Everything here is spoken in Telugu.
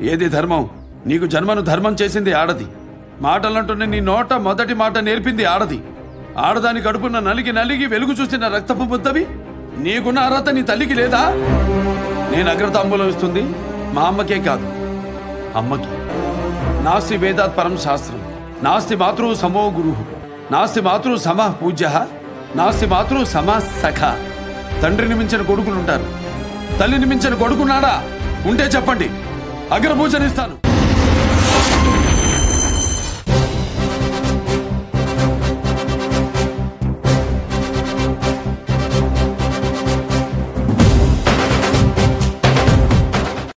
ఏది ధర్మం నీకు జన్మను ధర్మం చేసింది ఆడది మాటలంటూనే నీ నోట మొదటి మాట నేర్పింది ఆడది ఆడదాని కడుపున నలిగి నలిగి వెలుగు చూసిన రక్తపు బుద్ధవి నీకున్న అర్హత నీ తల్లికి లేదా నేను అగ్రతాంబూలం ఇస్తుంది మా అమ్మకే కాదు అమ్మకి నాస్తి వేదాత్ పరం శాస్త్రం నాస్తి మాతృ సమో గురు నాస్తి మాతృ సమ పూజ్య నాస్తి మాతృ సమ సఖ తండ్రిని మించిన కొడుకులుంటారు తల్లిని మించిన కొడుకున్నాడా ఉంటే చెప్పండి అగ్రపూజనిస్తాను